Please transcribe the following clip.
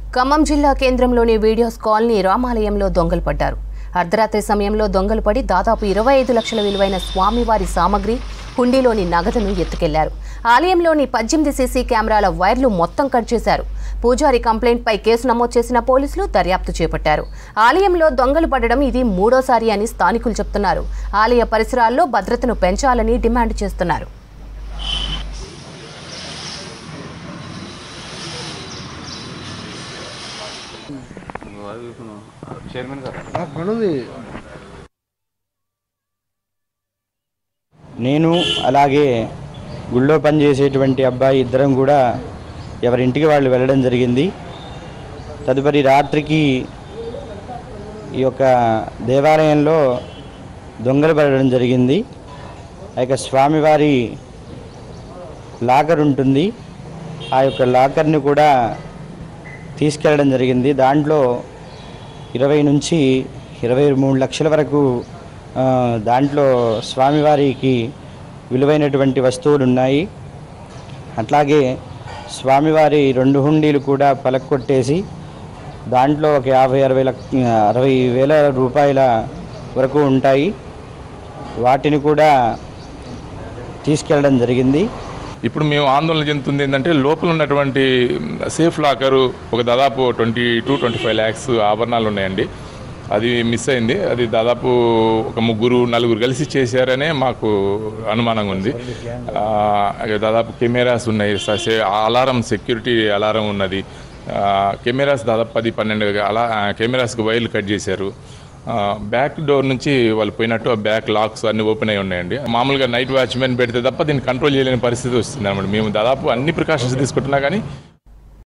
ఖమ్మం జిల్లా కేంద్రంలోని videos colony రామాలయంలో దొంగలు పడ్డారు అర్ధరాత్రి సమయంలో దొంగలు పడి దాదాపు ఇరవై ఐదు లక్షల విలువైన స్వామివారి సామగ్రి హుండీలోని నగదును ఎత్తుకెళ్లారు ఆలయంలోని పద్దెనిమిది సీసీ కెమెరాల వైర్లు మొత్తం కట్ చేశారు పూజారి కంప్లైంట్పై కేసు నమోదు చేసిన పోలీసులు దర్యాప్తు చేపట్టారు ఆలయంలో దొంగలు పడడం ఇది మూడోసారి అని స్థానికులు చెప్తున్నారు ఆలయ పరిసరాల్లో భద్రతను పెంచాలని డిమాండ్ చేస్తున్నారు చైర్మన్ గారు పనుంది నేను అలాగే గుళ్ళో పనిచేసేటువంటి అబ్బాయి ఇద్దరం కూడా ఎవరింటికి వాళ్ళు వెళ్ళడం జరిగింది తదుపరి రాత్రికి ఈ యొక్క దేవాలయంలో దొంగలు పడడం జరిగింది ఆ యొక్క స్వామివారి లాకర్ ఉంటుంది ఆ యొక్క లాకర్ని కూడా తీసుకెళ్ళడం జరిగింది దాంట్లో ఇరవై నుంచి ఇరవై మూడు లక్షల వరకు ఆ, దాంట్లో స్వామివారికి విలువైనటువంటి వస్తువులు ఉన్నాయి అట్లాగే స్వామివారి రెండు హుండీలు కూడా పలక్కొట్టేసి దాంట్లో ఒక యాభై అరవై లక్ష అరవై వేల రూపాయల వరకు ఉంటాయి వాటిని కూడా తీసుకెళ్ళడం జరిగింది ఇప్పుడు మేము ఆందోళన చెందుతుంది ఏంటంటే లోపల ఉన్నటువంటి సేఫ్ లాకరు ఒక దాదాపు twenty to twenty five lakhs ఆభరణాలు ఉన్నాయండి అది మిస్ అయింది అది దాదాపు ఒక ముగ్గురు నలుగురు కలిసి చేశారనే మాకు అనుమానంగా ఉంది ఆ, దాదాపు కెమెరాస్ ఉన్నాయి స- సే- అలారం సెక్యూరిటీ అలారం ఉన్నది ఆ, కెమెరాస్ దాదాపు పది పన్నెండు అలా ఆ, కెమెరాస్కి వైర్లు కట్ చేశారు ఆ, బ్యాక్ డోర్ నుంచి వాళ్ళు పోయినట్టు ఆ బ్యాక్ లాక్స్ అన్ని ఓపెన్ అయి ఉన్నాయండి మామూలుగా నైట్ వాచ్మెన్ పెడితే తప్ప దీన్ని కంట్రోల్ చేయలేని పరిస్థితి వస్తుంది అనమాట మేము దాదాపు అన్ని ప్రికాషన్స్ తీసుకుంటున్నా కానీ